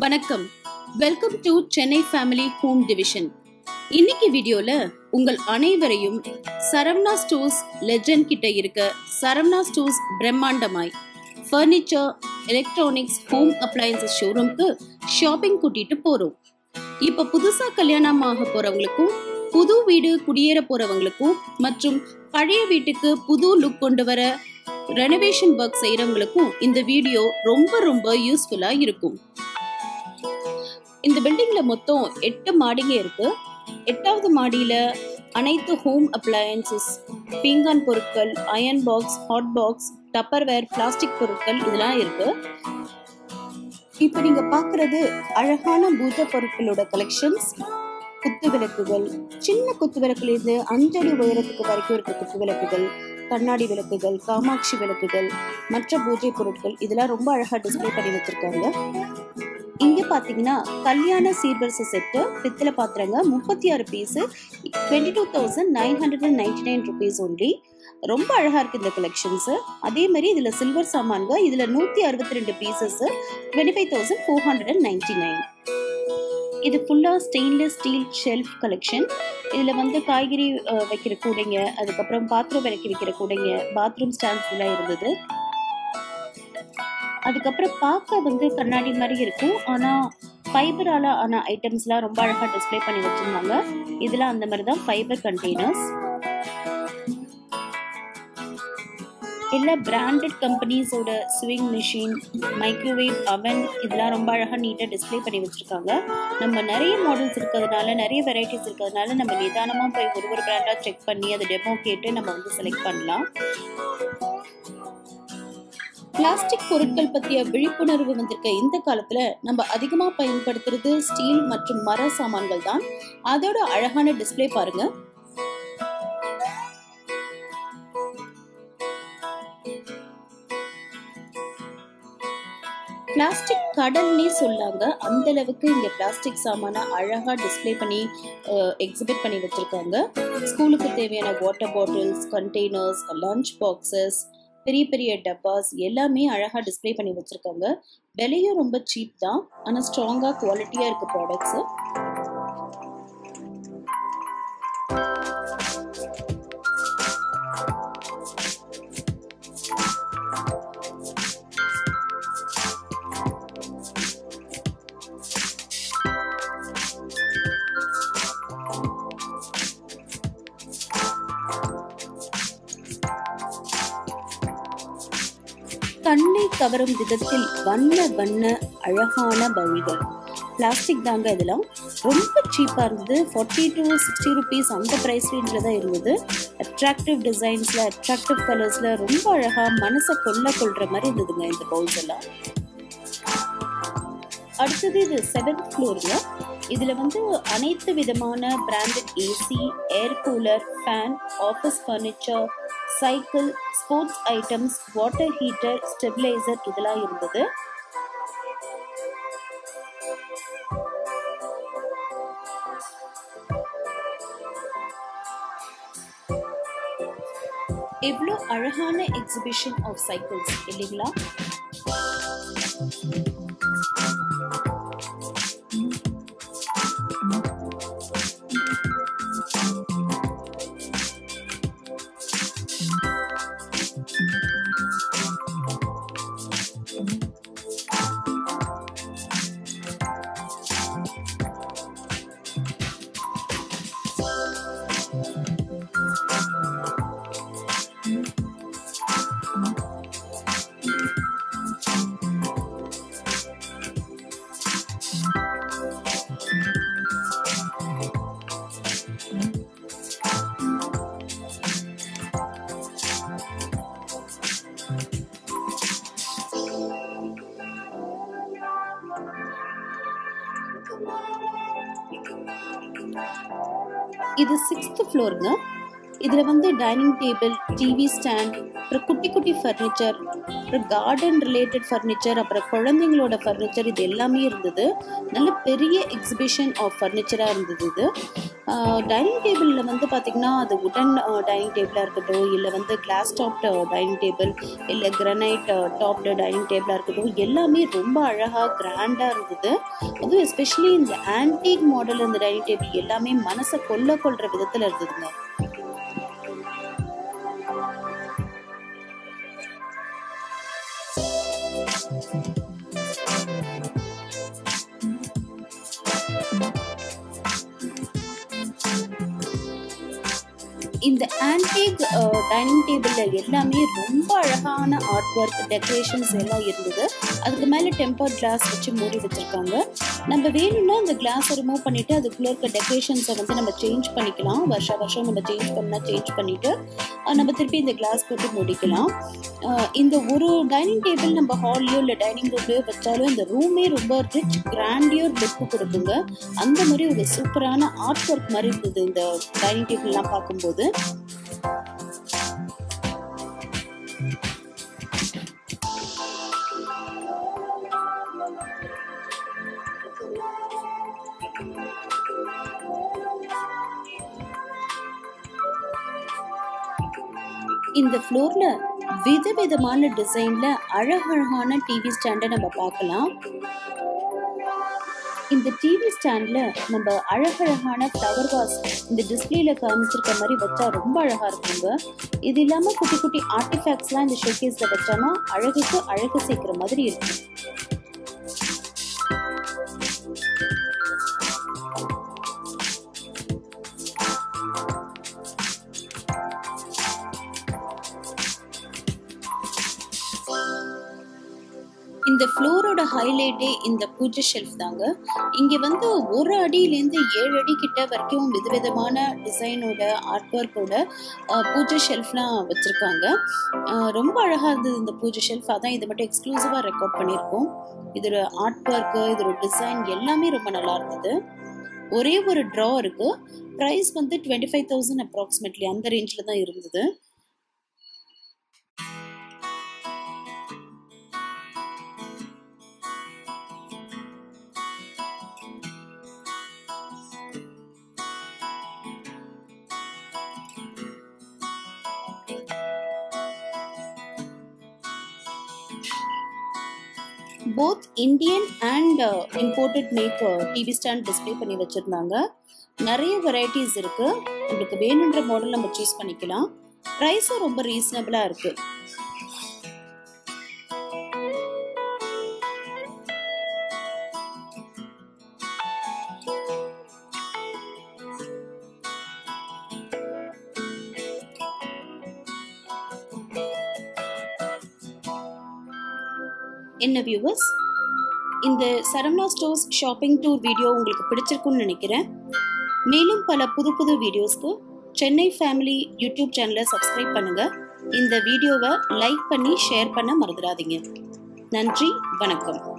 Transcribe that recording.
வணக்கம் welcome to Chennai family home division இன்னைக்கு வீடியோல உங்கள் அனைவரையும் சரவணா ஸ்டோர்ஸ் லெஜண்ட் கிட்ட இருக்க சரவணா ஸ்டோர்ஸ் பிரம்மாண்டமாய் ஃபர்னிச்சர் எலக்ட்ரானிக்ஸ் ஹோம் அப்ளையன்சஸ் ஷோரூம்க்கு ஷாப்பிங் கூட்டிட்டு போறோம் இப்ப புதுசா கல்யாணம் ஆக போறவங்களுக்கும் புது வீடு குடியேற போறவங்களுக்கும் மற்றும் பழைய வீட்டுக்கு புது லுக் கொண்டு வர ரெனோவேஷன் ஒர்க் செய்யறவங்களுக்கும் இந்த வீடியோ ரொம்ப ரொம்ப யூஸ்ஃபுல்லா இருக்கும் இந்த பில்டிங்ல மொத்தம் எட்டு மாடிங்க இருக்கு எட்டாவது மாடியில அனைத்து ஹோம் அப்ளையன்சஸ் பீங்கான் பொருட்கள் iron box hot box Tupperware plastic பொருட்கள் இதெல்லாம் இருக்கு இப்போ நீங்க பாக்குறது அழகான பூஜை பொருட்களோட கலெக்ஷன்ஸ் குத்து விளக்குகள் சின்ன குத்து விளக்குல இருந்து அஞ்சடி உயரத்துக்கு வரைக்கும் இருக்க குத்து விளக்குகள் கண்ணாடி விளக்குகள் காமாட்சி விளக்குகள் மற்ற பூஜை பொருட்கள் இதெல்லாம் ரொம்ப அழகா டிஸ்ப்ளே பண்ணி வச்சிருக்காங்க இங்க பாத்தீங்கன்னா கல்யாண சீர்வரிசை செட்டு பித்தளை பாத்திரங்க முப்பத்தி ஆறு piece twenty two thousand nine hundred and ninety nine rupees only ரொம்ப அழகா இருக்கு இந்த கலெக்ஷன்ஸ் அதே மாதிரி இதுல சில்வர் சாமான்க இதுல நூத்தி அறுபத்தி ரெண்டு pieces twenty five thousand four hundred and ninety nine இது ஃபுல்லாக ஸ்டெயின்லெஸ் ஸ்டீல் ஷெல்ஃப் கலெக்ஷன் இதில் வந்து காய்கறி அஹ், வைக்கிற கூடைங்க அதுக்கப்புறம் பாத்ரூம் விளக்கி வைக்கிற கூடைங்க பாத்ரூம் ஸ்டாண்ட்ஸ் எல்லாம் இருந்தது அதுக்கப்புறம் பார்க்க வந்து கண்ணாடி மாதிரி இருக்கும் ஆனால் ஃபைபரால ஆன ஐட்டம்ஸ்லாம் ரொம்ப அழகாக டிஸ்ப்ளே பண்ணி வச்சுருந்தாங்க இதெல்லாம் அந்த மாதிரி தான் ஃபைபர் கண்டெய்னர்ஸ் எல்லா பிராண்டட் கம்பெனிஸோட ஸ்விங் மிஷின் மைக்ரோவேவ் அவன் இதெல்லாம் ரொம்ப அழகாக நீட்டாக டிஸ்ப்ளே பண்ணி வச்சுருக்காங்க நம்ம நிறைய மாடல்ஸ் இருக்கிறதுனால நிறைய வெரைட்டிஸ் இருக்கிறதுனால நம்ம நிதானமாக போய் ஒரு ஒரு பிராண்டாக செக் பண்ணி அதை டெமோ கேட்டு நம்ம வந்து செலக்ட் பண்ணலாம் பிளாஸ்டிக் பொருட்கள் பற்றிய விழிப்புணர்வு வந்திருக்க இந்த காலத்துல நம்ம அதிகமா பயன்படுத்துறது ஸ்டீல் மற்றும் மர சாமான்கள் தான் அதோட அழகான டிஸ்ப்ளே பாருங்க பிளாஸ்டிக் கடல்னே சொல்லாங்க அந்த அளவுக்கு இங்க பிளாஸ்டிக் சாமான அழகா டிஸ்ப்ளே பண்ணி எக்ஸிபிட் பண்ணி வச்சிருக்காங்க ஸ்கூலுக்கு தேவையான water bottles containers lunch boxes பெரிய பெரிய டப்பாஸ் எல்லாமே அழகா டிஸ்ப்ளே பண்ணி வச்சிருக்காங்க விலையும் ரொம்ப சீப் தான் ஆனா ஸ்ட்ராங்கா குவாலிட்டியா இருக்கு ப்ராடக்ட்ஸ் கண்ணை கவரும் விதத்தில் வண்ண வண்ண அழகான பவுல்கள் பிளாஸ்டிக் தாங்க இதெல்லாம் ரொம்ப சீப்பாக இருந்தது ஃபார்ட்டி டு சிக்ஸ்டி ருபீஸ் அந்த ப்ரைஸ் ரேஞ்சில் தான் இருந்தது அட்ராக்டிவ் டிசைன்ஸில் அட்ராக்டிவ் கலர்ஸில் ரொம்ப அழகாக மனசை கொள்ள கொள்கிற மாதிரி இருந்ததுங்க இந்த பவுல்ஸ் எல்லாம் அடுத்தது இது செவன்த் ஃப்ளோருங்க இதில் வந்து அனைத்து விதமான branded AC air cooler fan office furniture cycle sports items water heater stabiliser இதெல்லாம் இருந்தது எவ்வளோ அழகான எக்ஸிபிஷன் ஆஃப் சைக்கிள்ஸ் இல்லைங்களா இது சிக்ஸ்த் ஃப்ளோருங்க இதில் வந்து டைனிங் டேபிள் டிவி ஸ்டாண்ட் அப்புறம் குட்டி குட்டி ஃபர்னிச்சர் அப்புறம் கார்டன் ரிலேட்டட் ஃபர்னிச்சர் அப்புறம் குழந்தைங்களோட ஃபர்னிச்சர் இது எல்லாமே இருந்தது நல்ல பெரிய எக்ஸிபிஷன் ஆஃப் ஃபர்னிச்சராக இருந்தது இது டைனிங் டேபிளில் வந்து பார்த்திங்கன்னா அது உடன் டைனிங் டேபிளாக இருக்கட்டும் இல்லை வந்து கிளாஸ் டாப்டு டைனிங் டேபிள் இல்லை கிரனைட் டாப்டு டைனிங் டேபிளாக இருக்கட்டும் எல்லாமே ரொம்ப அழகாக கிராண்டாக இருந்தது அதுவும் எஸ்பெஷலி இந்த ஆன்டிக் மாடல் இந்த டைனிங் டேபிள் எல்லாமே மனசை கொல்ல கொள்கிற விதத்தில் இருந்ததுங்க இந்த ஆன்டிக் டைனிங் டேபிளில் எல்லாமே ரொம்ப அழகான ஆர்ட் ஒர்க் டெக்கரேஷன்ஸ் எல்லாம் இருந்தது அதுக்கு மேலே டெம்பர் கிளாஸ் வச்சு மூடி வச்சுருக்காங்க நம்ம வேணும்னா அந்த கிளாஸை ரிமூவ் பண்ணிவிட்டு அதுக்குள்ளே இருக்க டெக்கரேஷன்ஸை வந்து நம்ம சேஞ்ச் பண்ணிக்கலாம் வருஷம் வருஷம் நம்ம சேஞ்ச் பண்ணால் சேஞ்ச் பண்ணிவிட்டு நம்ம திருப்பி இந்த கிளாஸ் போட்டு முடிக்கலாம் இந்த ஒரு டைனிங் டேபிள் நம்ம ஹால்லையோ இல்லை டைனிங் ரூம்லையோ வச்சாலும் இந்த ரூமே ரொம்ப ரிச் கிராண்டியர் லுக்கு கொடுக்குங்க அந்த மாதிரி ஒரு சூப்பரான ஆர்ட் ஒர்க் மாதிரி இருந்தது இந்த டைனிங் டேபிள்லாம் பார்க்கும்போது இந்த ஃப்ளோர்ல விதவிதமான டிசைன்ல அழகழகான டிவி ஸ்டாண்டை நம்ம பார்க்கலாம் இந்த டிவி ஸ்டாண்ட்ல நம்ம அழகழகான ஃப்ளவர் வாஸ் இந்த டிஸ்பிளேல காமிச்சிருக்க மாதிரி வச்சா ரொம்ப அழகா இருக்குங்க இது இல்லாம குட்டி குட்டி ஆர்டிஃபேக்ட்ஸ்லாம் இந்த ஷோகேஸ்ல வச்சோம்னா அழகுக்கு அழகு சேர்க்கிற மாதிரி இருக்கும் இந்த ஃப்ளோரோட ஹைலைட்டே இந்த பூஜை ஷெல்ஃப் தாங்க இங்கே வந்து ஒரு அடியிலேருந்து ஏழு அடி கிட்ட வரைக்கும் விதவிதமான டிசைனோட ஆர்ட் ஒர்க்கோட பூஜை ஷெல்ஃப்லாம் வச்சுருக்காங்க ரொம்ப அழகாக இருந்தது இந்த பூஜை ஷெல்ஃப் அதான் இது மட்டும் எக்ஸ்க்ளூசிவாக ரெக்கார்ட் பண்ணியிருக்கோம் இதோட ஆர்ட் ஒர்க்கு இதோட டிசைன் எல்லாமே ரொம்ப நல்லா இருந்தது ஒரே ஒரு ட்ரா இருக்கு ப்ரைஸ் வந்து டுவெண்ட்டி ஃபைவ் தௌசண்ட் அப்ராக்சிமேட்லி அந்த ரேஞ்சில் தான் இருந்தது both Indian and imported make TV stand display பண்ணி வச்சுருந்தாங்க நிறைய வெரைட்டிஸ் இருக்கு உங்களுக்கு வேணுன்ற மாடல் நம்ம சூஸ் பண்ணிக்கலாம் ப்ரைஸும் ரொம்ப ரீசனபிளாக இருக்கு என்ன வியூவர்ஸ் இந்த Saravana stores shopping tour video உங்களுக்கு பிடிச்சிருக்குன்னு நினைக்கிறேன் மேலும் பல புது புது வீடியோஸ்க்கு சென்னை ஃபேமிலி யூடியூப் சேனலை சப்ஸ்கிரைப் பண்ணுங்க இந்த வீடியோவை லைக் பண்ணி ஷேர் பண்ண மறந்துடாதீங்க நன்றி வணக்கம்